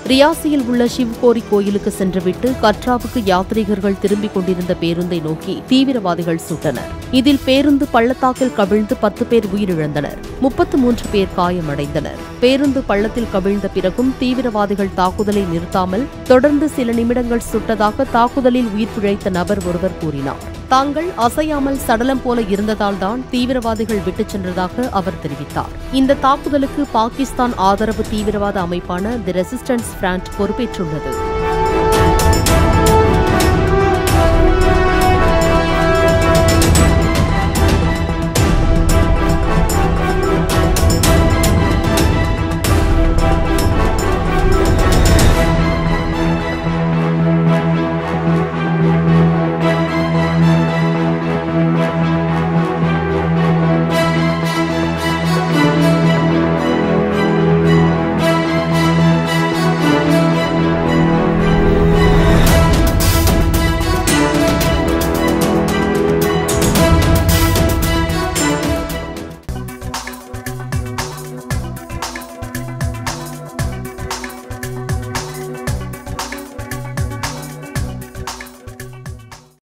ரியாசியில் உள்ள சிவ்கோரி கோயிலுக்கு சென்றுவிட்டு கட்ராவுக்கு யாத்ரீகர்கள் திரும்பிக் கொண்டிருந்த பேருந்தை நோக்கி தீவிரவாதிகள் சுட்டனர் இதில் பேருந்து பள்ளத்தாக்கில் கவிழ்ந்து பத்து பேர் உயிரிழந்தனர் முப்பத்து மூன்று பேர் காயமடைந்தனர் பேருந்து பள்ளத்தில் கவிழ்ந்த பிறகும் தீவிரவாதிகள் தாக்குதலை நிறுத்தாமல் தொடர்ந்து சில நிமிடங்கள் சுட்டதாக தாக்குதலில் உயிர் பிழைத்த நபர் ஒருவர் கூறினார் தாங்கள் அசையாமல் சடலம் போல இருந்ததால் தான் தீவிரவாதிகள் விட்டுச் சென்றதாக அவர் தெரிவித்தார் இந்த தாக்குதலுக்கு பாகிஸ்தான் ஆதரவு தீவிரவாத அமைப்பான தி ரெசிஸ்டன்ஸ் ஃப்ரண்ட் பொறுப்பேற்றுள்ளது